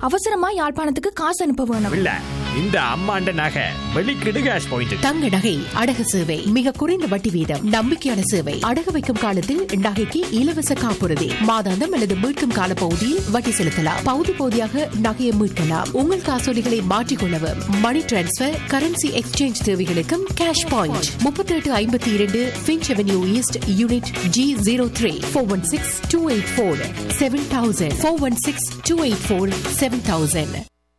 அவசரமா யாழ்ப்பாணத்துக்கு காசு அனுப்ப வேணும் இல்ல இந்த அம்மாண்ட நகை வெளிக்கிடு கேஷ் பாயிண்ட் தங்க நகை அடகு சேவை மிக குறைந்த வட்டி வீதம் நம்பிக்கையான சேவை அடகு வைக்கும் காலத்தில் நகைக்கு இலவச காப்புறுதி மாதாந்தம் அல்லது மீட்கும் கால பகுதியில் வட்டி செலுத்தலாம் பகுதி பகுதியாக நகையை மீட்கலாம் உங்கள் காசோலிகளை மாற்றிக்கொள்ளவும் மணி டிரான்ஸ்பர் கரன்சி எக்ஸ்சேஞ்ச் தேவைகளுக்கும் கேஷ் பாயிண்ட் முப்பத்தி எட்டு ஐம்பத்தி இரண்டு Finch avenue east unit G zero three four one six two eight four seven thousand four one six two eight four seven thousand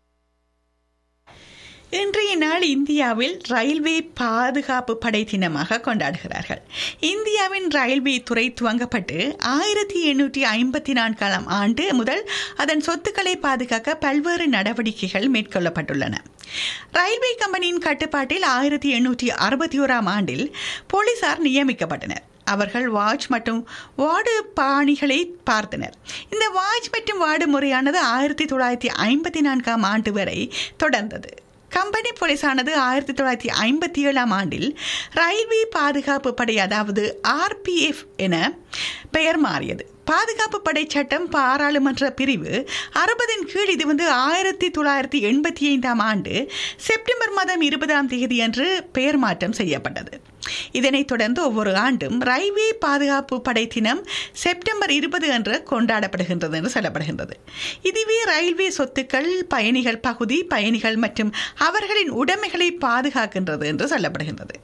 இன்றைய நாள் இந்தியாவில் ரயில்வே பாதுகாப்பு படை தினமாக கொண்டாடுகிறார்கள் இந்தியாவின் ரயில்வே துறை துவங்கப்பட்டு ஆயிரத்தி எண்ணூற்றி ஐம்பத்தி நான்காம் ஆண்டு முதல் அதன் சொத்துக்களை பாதுகாக்க பல்வேறு நடவடிக்கைகள் மேற்கொள்ளப்பட்டுள்ளன ரயில்வே கம்பெனியின் கட்டுப்பாட்டில் ஆயிரத்தி எண்ணூற்றி அறுபத்தி ஓராம் ஆண்டில் போலீசார் நியமிக்கப்பட்டனர் அவர்கள் வாட்ச் மற்றும் வார்டு பாணிகளை பார்த்தனர் இந்த வாட்ச் மற்றும் வார்டு முறையானது ஆயிரத்தி தொள்ளாயிரத்தி ஐம்பத்தி நான்காம் ஆண்டு வரை தொடர்ந்தது கம்பெனி போலீஸானது ஆயிரத்தி தொள்ளாயிரத்தி ஐம்பத்தி ஏழாம் ஆண்டில் ரயில்வே பாதுகாப்பு படை அதாவது ஆர்பிஎஃப் என பெயர் மாறியது பாதுகாப்பு படை சட்டம் பாராளுமன்ற பிரிவு அறுபதின் கீழ் இது வந்து ஆயிரத்தி தொள்ளாயிரத்தி எண்பத்தி ஐந்தாம் ஆண்டு செப்டம்பர் மாதம் இருபதாம் தேதி அன்று பெயர் மாற்றம் செய்யப்பட்டது இதனைத் தொடர்ந்து ஒவ்வொரு ஆண்டும் ரயில்வே பாதுகாப்பு படை தினம் செப்டம்பர் இருபது அன்று கொண்டாடப்படுகின்றது என்று சொல்லப்படுகின்றது இதுவே ரயில்வே சொத்துக்கள் பயணிகள் பகுதி பயணிகள் மற்றும் அவர்களின் உடைமைகளை பாதுகாக்கின்றது என்று சொல்லப்படுகின்றது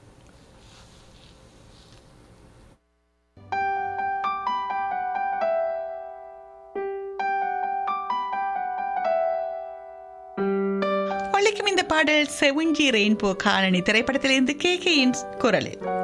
ஒழிக்கும் இந்த பாடல் செவஞ்சி ரெயின்போ காலனி திரைப்படத்திலிருந்து கே கேயின் குரலில்